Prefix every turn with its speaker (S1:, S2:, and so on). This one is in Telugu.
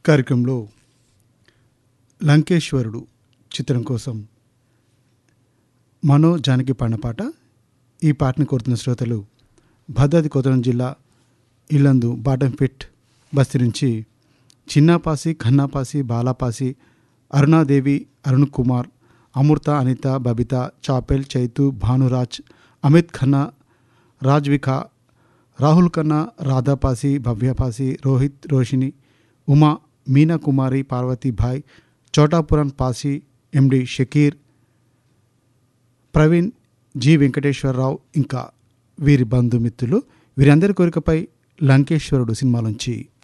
S1: కార్యక్రమంలో లంకేశ్వరుడు చిత్రం కోసం మనో జానకి పాడిన పాట ఈ పాటను కోరుతున్న శ్రోతలు భద్రాద్రి కొత్తగూడెం జిల్లా ఇల్లందు బాటంఫిట్ బస్తీ నుంచి చిన్నాపాసి ఖన్నాపాసి బాలాపాసి అరుణాదేవి అరుణ్ కుమార్ అమృత అనిత బబిత చాపెల్ చైతు భానురాజ్ అమిత్ ఖన్నా రాజ్వికా రాహుల్ ఖన్నా రాధాపాసి భవ్యపాసి రోహిత్ రోషిని ఉమా మీనా కుమారి పార్వతీభాయ్ చోటాపురన్ పాసి ఎండి షకీర్ ప్రవీణ్ జి వెంకటేశ్వరరావు ఇంకా వీరి బంధుమిత్రులు వీరందరి కోరికపై లంకేశ్వరుడు సినిమాలోంచి